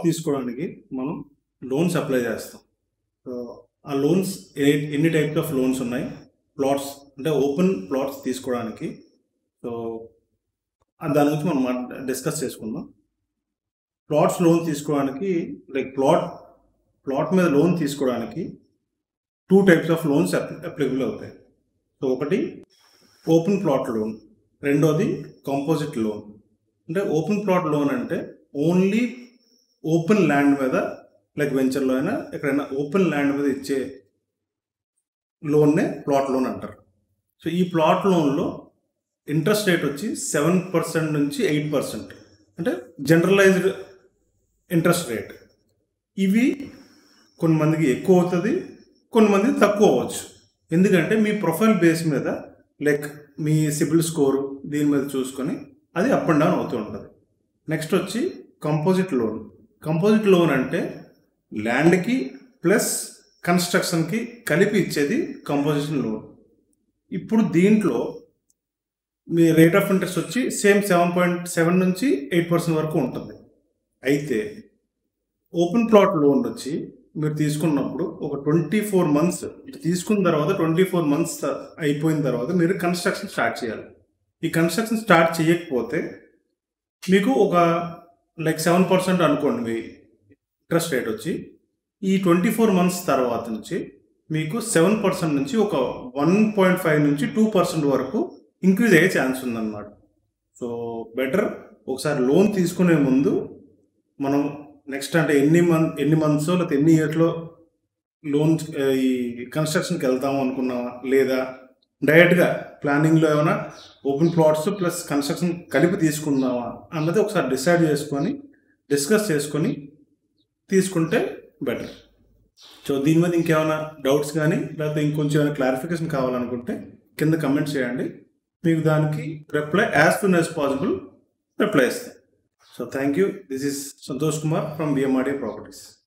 తీసుకోవడానికి మనం loans apply చేస్తాం సో ఆ లోన్స్ ఎన్ని టైప్స్ ఆఫ్ లోన్స్ ఉన్నాయి ప్లాట్స్ అంటే ఓపెన్ ప్లాట్స్ తీసుకోవడానికి సో ఆ దాని గురించి మనం డిస్కస్ చేసుకుందాం ప్లాట్స్ లోన్ తీసుకోవడానికి లైక్ ప్లాట్ ప్లాట్ మీద లోన్ తీసుకోవడానికి two types of loans applicable అవుతాయి సో ఒకటి ఓపెన్ ప్లాట్ లోన్ రెండోది కంపోజిట్ లోన్ అంటే ఓపెన్ ప్లాట్ లోన్ అంటే ఓన్లీ ఓపెన్ ల్యాండ్ మీద లైక్ వెంచర్లో అయినా ఎక్కడైనా ఓపెన్ ల్యాండ్ మీద ఇచ్చే లోన్నే ప్లాట్ లోన్ అంటారు సో ఈ ప్లాట్ లోన్లో ఇంట్రెస్ట్ రేట్ వచ్చి సెవెన్ పర్సెంట్ నుంచి ఎయిట్ పర్సెంట్ అంటే జనరలైజ్డ్ ఇంట్రెస్ట్ రేట్ ఇవి కొంతమందికి ఎక్కువ అవుతుంది కొంతమందికి తక్కువ అవ్వచ్చు ఎందుకంటే మీ ప్రొఫైల్ బేస్ మీద లైక్ మీ సిబిల్ స్కోరు దీని మీద చూసుకొని అది అప్ అండ్ డౌన్ అవుతూ ఉంటుంది నెక్స్ట్ వచ్చి కంపోజిట్ లోన్ కంపోజిట్ లోన్ అంటే ల్యాండ్కి ప్లస్ కన్స్ట్రక్షన్కి కలిపి ఇచ్చేది కంపోజిషన్ లోన్ ఇప్పుడు దీంట్లో మీ రేట్ ఆఫ్ ఇంట్రెస్ట్ వచ్చి సేమ్ సెవెన్ పాయింట్ సెవెన్ నుంచి ఎయిట్ పర్సెంట్ వరకు ఉంటుంది అయితే ఓపెన్ ప్లాట్ లోన్ వచ్చి మీరు తీసుకున్నప్పుడు ఒక ట్వంటీ ఫోర్ మంత్స్ తీసుకున్న తర్వాత ట్వంటీ ఫోర్ మంత్స్ అయిపోయిన తర్వాత మీరు కన్స్ట్రక్షన్ స్టార్ట్ చేయాలి ఈ కన్స్ట్రక్షన్ స్టార్ట్ చేయకపోతే మీకు ఒక లైక్ సెవెన్ పర్సెంట్ అనుకోండి మీ ఇంట్రెస్ట్ రేట్ వచ్చి ఈ ట్వంటీ ఫోర్ మంత్స్ తర్వాత నుంచి మీకు సెవెన్ పర్సెంట్ నుంచి ఒక వన్ పాయింట్ ఫైవ్ నుంచి టూ పర్సెంట్ వరకు ఇంక్రీజ్ అయ్యే ఛాన్స్ ఉందన్నమాట సో బెటర్ ఒకసారి లోన్ తీసుకునే ముందు మనం నెక్స్ట్ అంటే ఎన్ని మంత్ ఎన్ని మంత్స్ లేకపోతే ఎన్ని ఇయర్స్లో లోన్ ఈ కన్స్ట్రక్షన్కి వెళ్తాము అనుకున్నామా లేదా డైరెక్ట్గా ప్లానింగ్లో ఏమైనా ఓపెన్ ప్లాట్స్ ప్లస్ కన్స్ట్రక్షన్ కలిపి తీసుకుందామా అన్నది ఒకసారి డిసైడ్ చేసుకొని డిస్కస్ చేసుకొని తీసుకుంటే బెటర్ సో దీని మీద ఇంకేమైనా డౌట్స్ కానీ లేకపోతే ఇంకొంచెం ఏమైనా క్లారిఫికేషన్ కావాలనుకుంటే కింద కమెంట్ చేయండి మీకు దానికి reply as soon as possible reply ఇస్తాం so thank you this is Santosh Kumar from BMRD properties